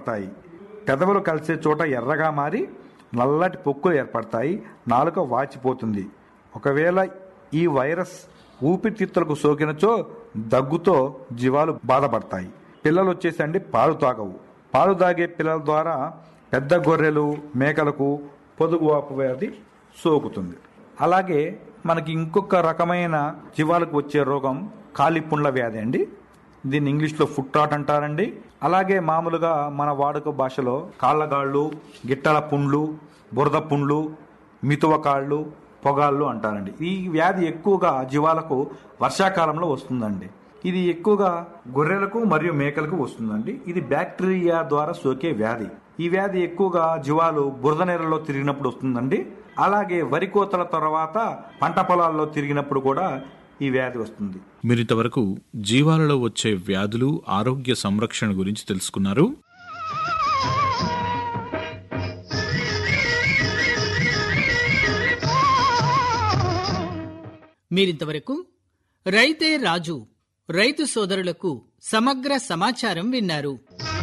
తాయి పెదవులు కలిసే చోట ఎర్రగా మారి నల్లటి పొక్కులు ఏర్పడతాయి నాలుక వాచిపోతుంది ఒకవేళ ఈ వైరస్ ఊపిరితిత్తులకు సోకినచో దగ్గుతో జీవాలు బాధపడతాయి పిల్లలు వచ్చేసండి పాలు తాగవు పాలు తాగే పిల్లల ద్వారా పెద్ద గొర్రెలు మేకలకు పొదుగువాపు వ్యాధి సోకుతుంది అలాగే మనకి ఇంకొక రకమైన జీవాలకు వచ్చే రోగం కాలిపుండ్ల వ్యాధి అండి దీన్ని ఇంగ్లీష్లో ఫుట్ రాట్ అంటారండి అలాగే మామూలుగా మన వాడుక భాషలో కాళ్ళగాళ్ళు గిట్టల పుండ్లు బురద పుండ్లు మితువ కాళ్ళు పొగాళ్ళు అంటారండి ఈ వ్యాధి ఎక్కువగా జీవాలకు వర్షాకాలంలో వస్తుందండి ఇది ఎక్కువగా గొర్రెలకు మరియు మేకలకు వస్తుందండి ఇది బ్యాక్టీరియా ద్వారా సోకే వ్యాధి ఈ వ్యాధి ఎక్కువగా జీవాలు బురద నేలలో తిరిగినప్పుడు వస్తుందండి అలాగే వరి కోతల తర్వాత పంట పొలాల్లో తిరిగినప్పుడు కూడా ఈ వ్యాధి వస్తుంది మీరింతవరకు జీవాలలో వచ్చే వ్యాధులు ఆరోగ్య సంరక్షణ గురించి తెలుసుకున్నారు మీరింతవరకు రైతే రాజు రైతు సోదరులకు సమగ్ర సమాచారం విన్నారు